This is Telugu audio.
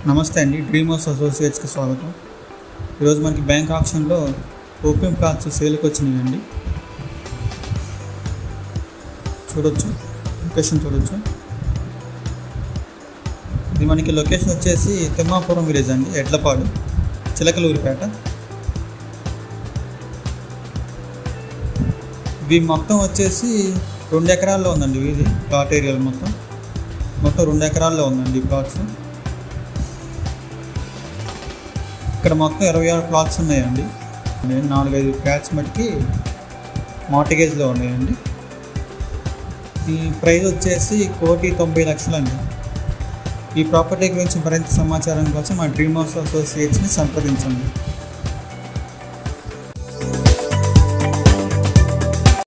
నమస్తే అండి డ్రీమ్ హౌస్ అసోసియేట్స్కి స్వాగతం ఈరోజు మనకి బ్యాంక్ ఆప్షన్లో ఓపియం కార్డ్స్ సేల్కి వచ్చినాయండి చూడొచ్చు లొకేషన్ చూడొచ్చు ఇది మనకి లొకేషన్ వచ్చేసి తిమ్మాపురం విలేజ్ అండి ఎడ్లపాడు చిలకలూరిపేట ఇవి మొత్తం వచ్చేసి రెండు ఎకరాల్లో ఉందండి ఇది ప్లాట్ ఏరియాలు మొత్తం మొత్తం రెండు ఎకరాల్లో ఉందండి ఈ ప్లాట్స్ ఇక్కడ మొత్తం ఇరవై ఆరు ప్లాట్స్ ఉన్నాయండి నేను నాలుగైదు ఫ్లాట్స్ మటుకి మార్టిగేజ్లో ఉన్నాయండి ఈ ప్రైస్ వచ్చేసి కోటి తొంభై లక్షలు అండి ఈ ప్రాపర్టీ గురించి మరింత సమాచారం కోసం మా డ్రీమ్ హౌస్ అసోసియేట్స్ని సంప్రదించండి